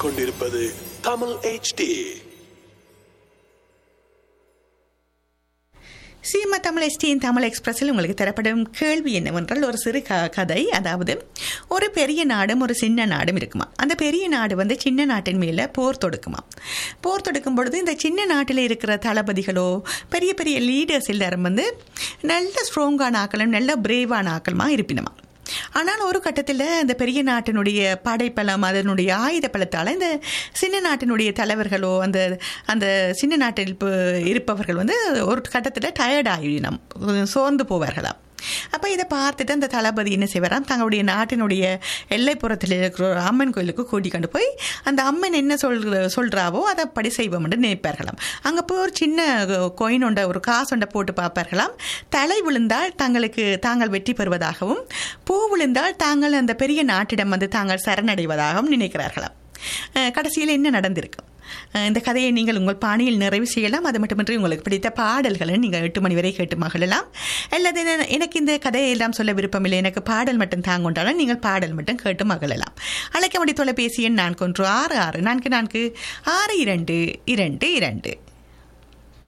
கேட்டுக்கொண்டிருப்பது தமிழ் HD சீமா தமிழ் எஸ்டியின் தமிழ் எக்ஸ்பிரஸில் உங்களுக்கு தரப்படும் கேள்வி என்னவென்றால் ஒரு சிறு க கதை அதாவது ஒரு பெரிய நாடும் ஒரு சின்ன நாடும் இருக்குமா அந்த பெரிய நாடு வந்து சின்ன நாட்டின் மேலே போர் தொடுக்குமா போர் தொடுக்கும் பொழுது இந்த சின்ன நாட்டில் இருக்கிற தளபதிகளோ பெரிய பெரிய லீடர்ஸ் எல்லாரும் வந்து நல்ல ஸ்ட்ராங்கான ஆக்களும் நல்ல பிரேவான ஆக்களுமா இருப்பினமா ஆனால் ஒரு கட்டத்தில் இந்த பெரிய நாட்டினுடைய படைப்பலம் அதனுடைய ஆயுத பலத்தால் இந்த சின்ன நாட்டினுடைய தலைவர்களோ அந்த அந்த சின்ன நாட்டில் இப்போ இருப்பவர்கள் வந்து ஒரு கட்டத்தில் டயர்ட் ஆகிடணும் சோர்ந்து போவார்களாம் அப்போ இதை பார்த்துட்டு அந்த தளபதி என்ன செய்வாராம் தங்களுடைய நாட்டினுடைய எல்லைப்புறத்தில் இருக்கிற ஒரு அம்மன் கோயிலுக்கு கூட்டி கொண்டு போய் அந்த அம்மன் என்ன சொல் சொல்கிறாவோ அதை படி செய்வோம்னு நினைப்பார்களாம் அங்கே போய் ஒரு சின்ன கோயின் ஒன்றை ஒரு காசு ஒன்றை போட்டு பார்ப்பார்களாம் தலை விழுந்தால் தங்களுக்கு தாங்கள் வெற்றி பெறுவதாகவும் பூ விழுந்தால் தாங்கள் அந்த பெரிய நாட்டிடம் வந்து தாங்கள் சரணடைவதாகவும் நினைக்கிறார்களாம் அஹ் கடைசியில் என்ன நடந்திருக்கும் அஹ் இந்த கதையை நீங்கள் உங்கள் பாணியில் நிறைவு செய்யலாம் அது மட்டுமின்றி உங்களுக்கு பிடித்த பாடல்களை நீங்கள் எட்டு மணி வரை கேட்டு மகிழலாம் அல்லது என்ன- எனக்கு இந்த கதையை எல்லாம் சொல்ல விருப்பமில்லை எனக்கு பாடல் மட்டும் தாங்கொண்டாலும் நீங்கள் பாடல் மட்டும் கேட்டு மகிழலாம் அழைக்க வேண்டிய தொலைபேசி எண் நான்கு ஒன்று ஆறு ஆறு நான்கு நான்கு ஆறு இரண்டு இரண்டு இரண்டு